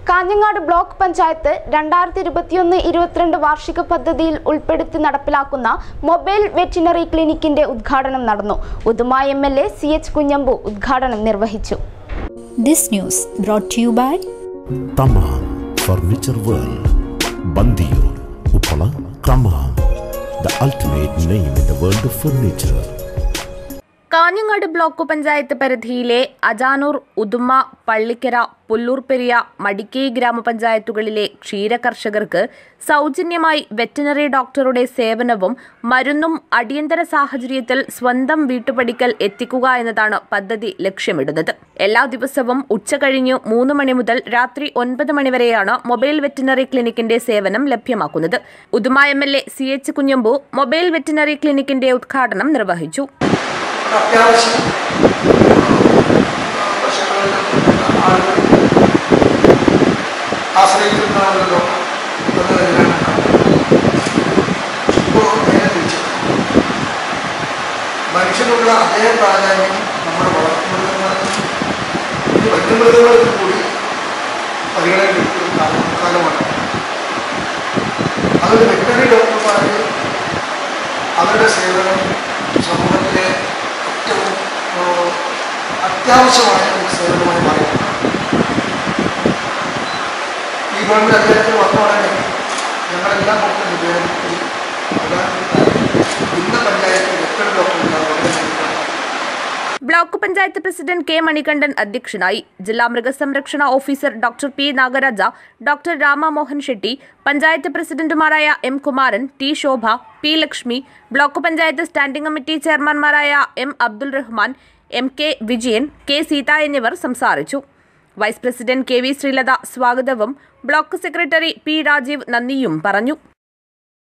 Kanhangad block panchayat രണ്ടായിരത്തി ഇരുപത്തിയൊന്ന് ഇരുപത്തിരണ്ട് വാർഷിക പദ്ധതിയിൽ ഉൾപ്പെടുത്തി നടപ്പിലാക്കുന്ന മൊബൈൽ വെറ്റിനറി ക്ലിനിക്കിന്റെ ഉദ്ഘാടനം നടന്നു Uduma M L A C H Kunhambu ഉദ്ഘാടനം നിർവഹിച്ചു This news brought to you by Thamam furniture world Bandiyur Uppala Thamam the ultimate name in the world of furniture Kanhangad block panchayat പരിധിയിലെ അജാനൂർ ഉദുമ പള്ളിക്കര പുല്ലൂർപെരിയ മടിക്കേയി ഗ്രാമപഞ്ചായത്തുകളിലെ ക്ഷീരകർഷകർക്ക് സൗജന്യമായി വെറ്റിനറി ഡോക്ടറുടെ സേവനവും മരുന്നും അടിയന്തര സാഹചര്യത്തിൽ സ്വന്തം വീട്ടുപടിക്കൽ എത്തിക്കുക എന്നതാണ് പദ്ധതി ലക്ഷ്യമിടുന്നത് എല്ലാ ദിവസവും ഉച്ചകഴിഞ്ഞ് മൂന്ന് മണി മുതൽ രാത്രി ഒൻപത് മണിവരെയാണ് മൊബൈൽ വെറ്റിനറി ക്ലിനിക്കിന്റെ സേവനം ലഭ്യമാക്കുന്നത് Uduma M L A C H Kunhambu mobile veterinary ക്ലിനിക്കിന്റെ ഉദ്ഘാടനം നിർവഹിച്ചു അത്യാവശ്യം പശുക്കളിൽ ആളുകൾ ആശ്രയിക്കുന്നുണ്ടല്ലോ എന്ന് തന്നെയാണ് ഇപ്പോൾ നേരെ തിരിച്ചു മനുഷ്യനുള്ള അതേ പ്രാധാന്യം നമ്മുടെ വളർത്തുമൃഗങ്ങൾക്കും വന്യമൃഗങ്ങൾക്കും കൂടി പരിഗണന കിട്ടുന്ന കാലം കാലമാണ് അതൊരു വെറ്ററി ഡോക്ടർമാർ അവരുടെ സേവനം സമൂഹത്തിലെ ഏറ്റവും ആ, അത്യാവശ്യമായ ഒരു സേവനമായി മാറി ഈ ഗവൺമെൻറ് അദ്ദേഹത്തിന് വന്ന ഉടനെ ഞങ്ങളെല്ലാം കൊടുക്കുന്ന വിദ്യാർത്ഥി ഇന്ന് പഞ്ചായത്തിൽ എത്ര doctor block panchayat president K Manikandan അധ്യക്ഷനായി ജില്ലാ മൃഗസംരക്ഷണ officer doctor P Nagaraja doctor Ramamohan Shetty panchayat പ്രസിഡന്റുമാരായ M Kumaran T Shobha P Lakshmi block panchayat standing committee ചെയർമാൻമാരായ M Abdul Rahman M K Vijayan K Seetha എന്നിവർ സംസാരിച്ചു vice president K V Sreelatha സ്വാഗതവും ബ്ലോക്ക് സെക്രട്ടറി പി രാജീവ് നന്ദിയും പറഞ്ഞു